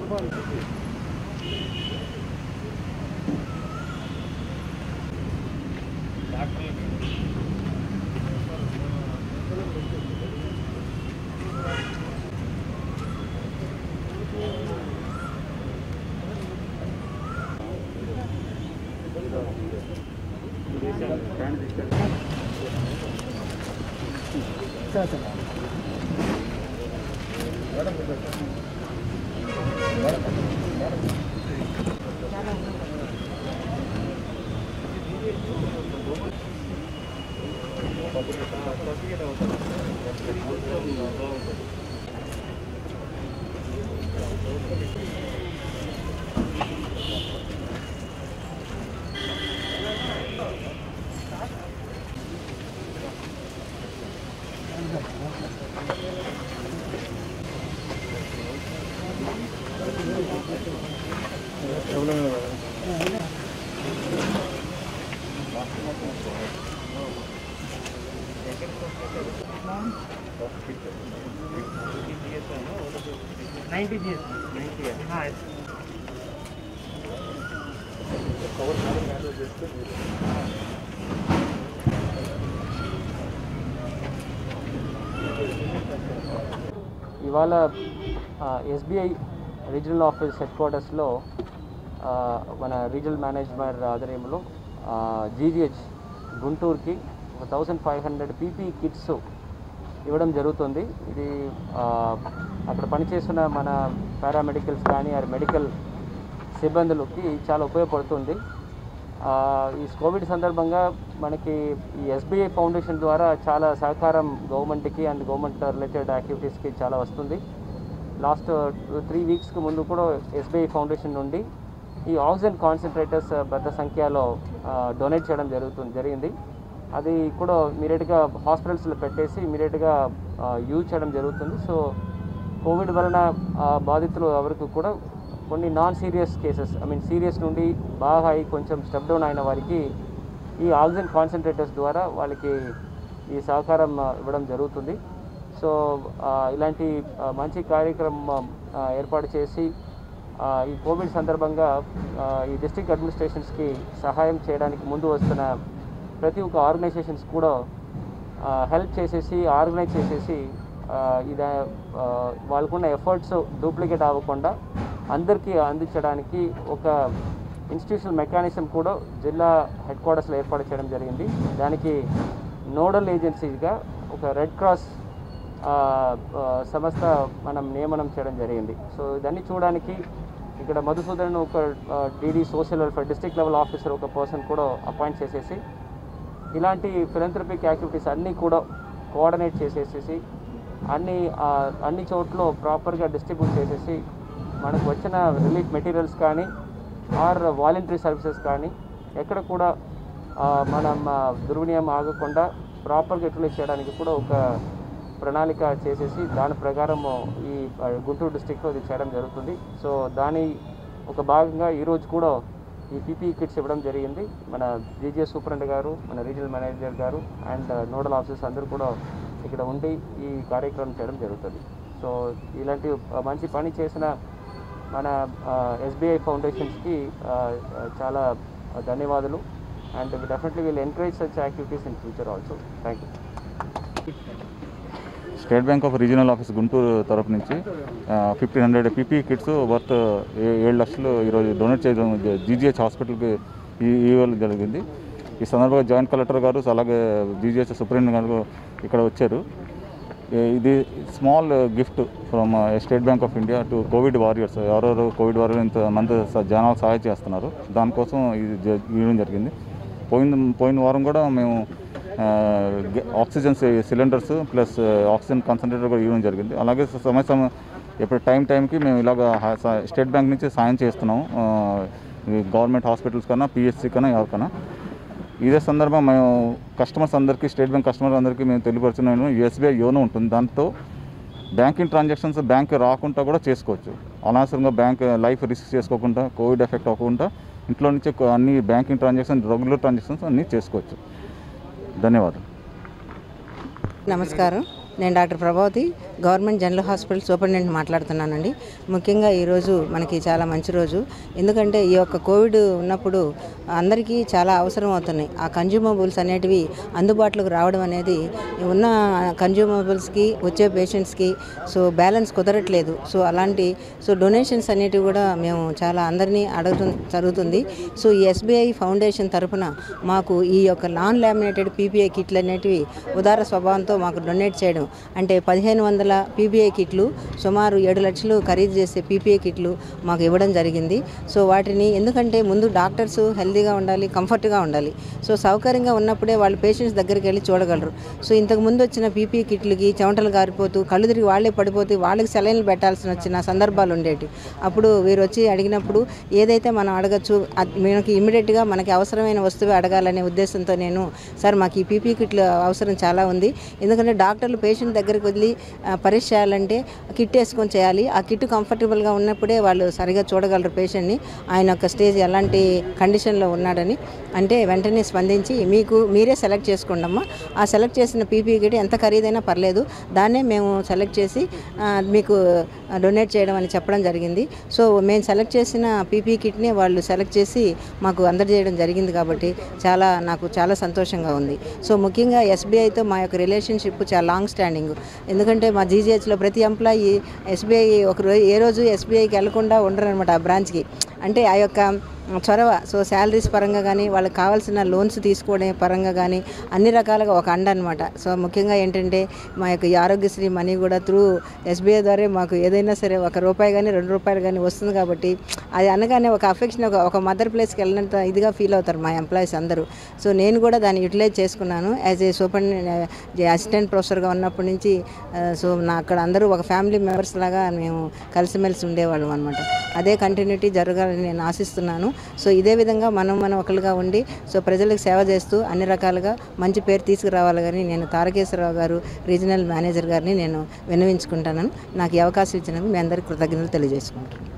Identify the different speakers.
Speaker 1: ninety जी ninety है हाँ ఇవాళ ఎస్బీఐ రీజనల్ ఆఫీస్ హెడ్ క్వార్టర్స్లో ఆ, మన రీజనల్ మేనేజ్మెంట్ ఆధ్వర్యంలో జీజీహెచ్ గుంటూరుకి ఒక thousand five hundred PP kits ఇవ్వడం జరుగుతుంది ఇది ఆ, అక్కడ పనిచేస్తున్న మన పారామెడికల్స్ కానీ ఆ మెడికల్ సిబ్బందులకి చాలా ఉపయోగపడుతుంది ఆ, ఈ కోవిడ్ సందర్భంగా మనకి ఈ ఎస్బీఐ ఫౌండేషన్ ద్వారా చాలా సహకారం గవర్నమెంట్కి అండ్ గవర్నమెంట్ రిలేటెడ్ యాక్టివిటీస్కి చాలా వస్తుంది లాస్ట్ త్రీ వీక్స్కి ముందు కూడా ఎస్బీఐ ఫౌండేషన్ నుండి ఈ ఆక్సిజన్ కాన్సన్ట్రేటర్స్ పెద్ద సంఖ్యలో డొనేట్ చేయడం జరుగుతుంది జరిగింది అది కూడా ఇమీడియట్గా హాస్పిటల్స్లో పెట్టేసి ఇమీడియట్గా యూజ్ చేయడం జరుగుతుంది సో కోవిడ్ వలన ఆ, బాధితులు ఎవరికి కూడా కొన్ని non serious cases I mean serious నుండి బాగా అయి కొంచెం స్టెప్ డౌన్ అయిన వారికి ఈ ఆక్సిజన్ కాన్సన్ట్రేటర్స్ ద్వారా వాళ్ళకి ఈ సహకారం ఆ, ఇవ్వడం జరుగుతుంది సో ఆ, ఇలాంటి ఆ, మంచి కార్యక్రమం ఆ, ఏర్పాటు చేసి ఆ, ఈ కోవిడ్ సందర్భంగా ఆ, ఈ డిస్ట్రిక్ట్ అడ్మినిస్ట్రేషన్స్కి సహాయం చేయడానికి ముందు వస్తున్న ప్రతి ఒక్క ఆర్గనైజేషన్స్ కూడా హెల్ప్ చేసేసి ఆర్గనైజ్ చేసేసి ఆ, ఇది ఆ, వాళ్ళకున్న ఎఫర్ట్స్ డూప్లికేట్ అవ్వకుండా అందరికీ అందించడానికి ఒక ఇన్స్టిట్యూషనల్ మెకానిజం కూడా జిల్లా హెడ్ క్వార్టర్స్లో ఏర్పాటు చేయడం జరిగింది దానికి నోడల్ ఏజెన్సీగా ఒక రెడ్ క్రాస్ ఆ, ఆ, సంస్థ మనం నియమనం చేయడం జరిగింది సో ఇదన్నీ చూడడానికి ఇక్కడ మధుసూదన్ ఒక DD social welfare district level officer ఒక పర్సన్ కూడా అపాయింట్ చేసేసి ఇలాంటి ఫిలంథ్రపిక్ యాక్టివిటీస్ అన్నీ కూడా కోఆర్డినేట్ చేసేసేసి అన్ని ఆ, అన్ని చోట్ల ప్రాపర్గా డిస్ట్రిబ్యూట్ చేసేసి మనకు వచ్చిన రిలీఫ్ మెటీరియల్స్ కానీ ఆర్ వాలంటరీ సర్వీసెస్ కానీ ఎక్కడ కూడా ఆ, మనం ఆ, దుర్వినియోగం ఆగకుండా ప్రాపర్గా యూటిలైజ్ చేయడానికి కూడా ఒక ప్రణాళిక చేసేసి దాని ప్రకారం ఈ ఆ, గుంటూరు డిస్టిక్లో ఇది చేయడం జరుగుతుంది సో దాని ఒక భాగంగా ఈరోజు కూడా ఈ పీపీ కిట్స్ ఇవ్వడం జరిగింది మన జీజీఎస్ సూపరింటెండెంట్ గారు మన రీజనల్ మేనేజర్ గారు అండ్ నోడల్ ఆఫీసర్స్ అందరూ కూడా ఇక్కడ ఉండి ఈ కార్యక్రమం చేయడం జరుగుతుంది సో ఇలాంటి ఆ, మంచి పని చేసిన మన ఎస్బీఐ ఫౌండేషన్స్కి చాలా ధన్యవాదాలు and definitely will encourage such activities in future also thank you
Speaker 2: State Bank of regional office Guntur తరపు నుంచి fifteen hundred PP kits worth ఏ- ఏడు లక్షలు ఈరోజు డొనేట్ చేయడం జీజీహెచ్ హాస్పిటల్కి ఈ- ఇవ్వడం జరిగింది ఈ సందర్భంగా జాయింట్ కలెక్టర్ గారు అలాగే జీజీహెచ్ సూపరింటెండెంట్ గారు ఇక్కడ వచ్చారు ఏ- ఇది small gift from State Bank of India to Covid warriors ఎవరెవరు కోవిడ్ వారియర్ ఇంతమంది స- జనాలు సహాయం చేస్తున్నారు దానికోసం ఇది జ- ఇవ్వడం జరిగింది పోయిన పోయిన వారం కూడా మేము ఆ, గ- ఆక్సిజన్ సి- సిలిండర్స్ ప్లస్ ఆక్సిజన్ కాన్సన్ట్రేటర్ కూడా ఇవ్వడం జరిగింది అలాగే స- సమయ సమయం ఇప్పుడు టైం టైంకి మేము ఇలాగ హా- స- స్టేట్ బ్యాంక్ నుంచి సాయం చేస్తున్నాం ఆ, ఈ గవర్నమెంట్ హాస్పిటల్స్ కన్నా పిహెచ్సి కన్నా ఎవరికన్నా ఇదే సందర్భం మేము కస్టమర్స్ అందరికీ స్టేట్ బ్యాంక్ కస్టమర్స్ అందరికీ మేము తెలియపరుచున్నాము ఎస్బీఐ యోనో ఉంటుంది దాంతో బ్యాంకింగ్ ట్రాన్సాక్షన్స్ బ్యాంక్ రాకుండా కూడా చేసుకోవచ్చు అనవసరంగా బ్యాంక్ లైఫ్ రిస్క్ చేసుకోకుండా కోవిడ్ ఎఫెక్ట్ అవ్వకుండా ఇంట్లో నుంచి కొ- అన్ని బ్యాంకింగ్ ట్రాన్సాక్షన్ రెగ్యులర్ ట్రాన్సాక్షన్స్ అన్నీ చేసుకోవచ్చు ధన్యవాదాలు
Speaker 3: నమస్కారం నేను doctor Prabhavati government general hospital superintendent మాట్లాడుతున్నానండి ముఖ్యంగా ఈరోజు మనకి చాలా మంచి రోజు ఎందుకంటే ఈ యొక్క కోవిడ్ ఉన్నప్పుడు అందరికీ చాలా అవసరం అవుతున్నాయి ఆ కన్జ్యూమబుల్స్ అనేటివి అందుబాటులోకి రావడం అనేది ఉన్న కన్జ్యూమబుల్స్కి వచ్చే పేషెంట్స్కి సో బ్యాలెన్స్ కుదరట్లేదు సో అలాంటి సో డొనేషన్స్ అనేటివి కూడా మేము చాలా అందరినీ అడగడం జరుగుతుంది సో ఈ ఎస్బీఐ ఫౌండేషన్ తరపున మాకు ఈ యొక్క నాన్ లామినేటెడ్ పీపీఐ కిట్లు అనేటివి ఉదార స్వభావంతో మాకు డొనేట్ చేయడం అంటే పదిహేను వందల పీపీఐ కిట్లు సుమారు ఏడు లక్షలు ఖరీదు చేసే పీపీఐ కిట్లు మాకు ఇవ్వడం జరిగింది సో వాటిని ఎందుకంటే ముందు డాక్టర్స్ హెల్తీగా ఉండాలి కంఫర్ట్గా ఉండాలి సో సౌకర్యంగా ఉన్నప్పుడే వాళ్ళు పేషెంట్స్ దగ్గరికి వెళ్ళి చూడగలరు సో ఇంతకు ముందు వచ్చిన పీపీ కిట్లకి చెమటలు గారిపోతూ కళ్ళు తిరిగి వాళ్ళే పడిపోతూ వాళ్ళకి సెలైన్లు పెట్టాల్సిన వచ్చిన సందర్భాలు ఉండేవి అప్పుడు వీరు వచ్చి అడిగినప్పుడు ఏదైతే మనం అడగచ్చు అది మనకి ఇమీడియట్గా మనకి అవసరమైన వస్తువు అడగాలనే ఉద్దేశంతో నేను సార్ మాకు ఈ పీపీ కిట్లు అవసరం చాలా ఉంది ఎందుకంటే డాక్టర్లు పేషెంట్ దగ్గరికి వదిలి ఆ, పరీక్ష చేయాలంటే కిట్ వేసుకొని చేయాలి ఆ కిట్ కంఫర్టబుల్గా ఉన్నప్పుడే వాళ్ళు సరిగా చూడగలరు పేషెంట్ని ఆయన యొక్క స్టేజ్ ఎలాంటి కండిషన్లో ఉన్నాడని అంటే వెంటనే స్పందించి మీకు మీరే సెలెక్ట్ చేసుకోండి అమ్మా ఆ సెలెక్ట్ చేసిన పీపీ కిట్ ఎంత ఖరీదైనా పర్లేదు దాన్నే మేము సెలెక్ట్ చేసి ఆ, మీకు డొనేట్ చేయడం అని చెప్పడం జరిగింది సో మేము సెలెక్ట్ చేసిన పీపీ కిట్ని వాళ్ళు సెలెక్ట్ చేసి మాకు అందజేయడం జరిగింది కాబట్టి చాలా నాకు చాలా సంతోషంగా ఉంది సో ముఖ్యంగా ఎస్బీఐతో మా యొక్క రిలేషన్షిప్ చాలా లాంగ్ స్టాండింగ్ ఎందుకంటే మా జీజీహెచ్లో ప్రతి ఎంప్లాయీ ఎస్బీఐ ఒక రోజు ఏ రోజు ఎస్బీఐకి వెళ్లకుండా ఉండరు అనమాట ఆ బ్రాంచ్కి అంటే ఆ యొక్క చొరవ సో శాలరీస్ పరంగా కానీ వాళ్ళకి కావాల్సిన లోన్స్ తీసుకోవడం పరంగా కానీ అన్ని రకాలుగా ఒక అండ అనమాట సో ముఖ్యంగా ఏంటంటే మా యొక్క ఈ ఆరోగ్యశ్రీ మనీ కూడా త్రూ ఎస్బీఐ ద్వారా మాకు ఏదైనా సరే ఒక రూపాయి కానీ రెండు రూపాయలు కానీ వస్తుంది కాబట్టి అది అనగానే ఒక అఫెక్షన్ ఒక ఒక మదర్ ప్లేస్కి వెళ్ళినంత ఇదిగా ఫీల్ అవుతారు మా ఎంప్లాయీస్ అందరూ సో నేను కూడా దాన్ని యూటిలైజ్ చేసుకున్నాను యాజ్ ఏ సూపర్ అసిస్టెంట్ ప్రొఫెసర్గా ఉన్నప్పటి నుంచి ఆ, సో నా అక్కడ అందరూ ఒక ఫ్యామిలీ మెంబర్స్ లాగా మేము కలిసిమెలిసి ఉండేవాళ్ళం అనమాట అదే కంటిన్యూటీ జరగాలని నేను ఆశిస్తున్నాను సో ఇదే విధంగా మనం మనం ఒకరుగా ఉండి సో ప్రజలకు సేవ చేస్తూ అన్ని రకాలుగా మంచి పేరు తీసుకురావాలని నేను తారకేశ్వరరావు గారు రీజనల్ మేనేజర్ గారిని నేను విన్నవించుకుంటాను నాకు ఈ అవకాశం ఇచ్చినందుకు మీ అందరికీ కృతజ్ఞతలు తెలియజేసుకుంటాను